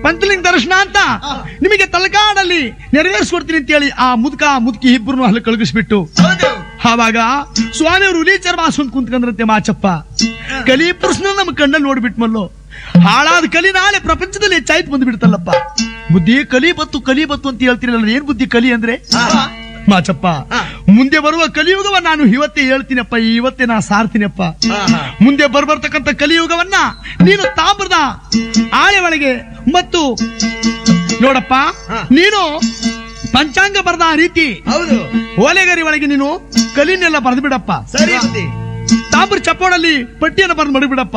ಪಂಚಲಿಂಗ ದರ್ಶನ ಅಂತ ನಿಮಗೆ ತಲಕಾಡಲ್ಲಿ ನೆರವೇರಿಸ್ಕೊಡ್ತೀನಿ ಅಂತ ಹೇಳಿ ಆ ಮುದುಕ ಮುದುಕಿ ಇಬ್ಬರು ಅಲ್ಲಿ ಕಳಗಿಸ್ಬಿಟ್ಟು ಹೌದು ಆವಾಗ ಸ್ವಾಮಿಯವರು ಹುಲಿ ಚರ್ಮಾಸ್ ಅಂತ ಕುಂತ್ಕೊಂಡ್ರಂತೆ ಮಾಚಪ್ಪ ಕಲಿ ಪುರುಷನ ನಮ್ಮ ಕಣ್ಣಲ್ಲಿ ನೋಡ್ಬಿಟ್ ಮಲ್ಲು ಹಾಳಾದ ಕಲಿ ನಾಳೆ ಪ್ರಪಂಚದಲ್ಲಿ ಹೆಚ್ಚಾಯ್ತು ಬಂದ್ಬಿಡ್ತಲ್ಲಪ್ಪ ಬುದ್ಧಿ ಕಲಿ ಬತ್ತು ಕಲಿ ಬತ್ತು ಅಂತ ಹೇಳ್ತೀರಲ್ಲ ಏನ್ ಬುದ್ಧಿ ಕಲಿ ಅಂದ್ರೆ ಆಹಾ. ಮಾಚಪ್ಪ ಮುಂದೆ ಬರುವ ಕಲಿಯುಗವ ನಾನು ಇವತ್ತೇ ಹೇಳ್ತೀನಪ್ಪ ಇವತ್ತೇ ನಾ ಸಾರ್ತೀನಪ್ಪ ಆಹಾ. ಮುಂದೆ ಬರ್ಬರ್ತಕ್ಕಂಥ ಕಲಿಯುಗವನ್ನ ನೀನು ತಾಮ್ರದ ಆಳೆ ಒಳಗೆ ಮತ್ತು ನೋಡಪ್ಪ ಹಾ. ನೀನು ಪಂಚಾಂಗ ಬರದ ಆ ರೀತಿ ಹೌದು ಓಲೆಗರಿ ಒಳಗೆ ನೀನು ಕಲಿನೆಲ್ಲ ಬರೆದು ಬಿಡಪ್ಪ ಸರಿ ಬುದ್ಧಿ ತಾಮ್ರ ಚಪ್ಪೋಡಲ್ಲಿ ಪಟ್ಟಿಯನ್ನು ಬರೆದು ಮಡಗ್ಬಿಡಪ್ಪ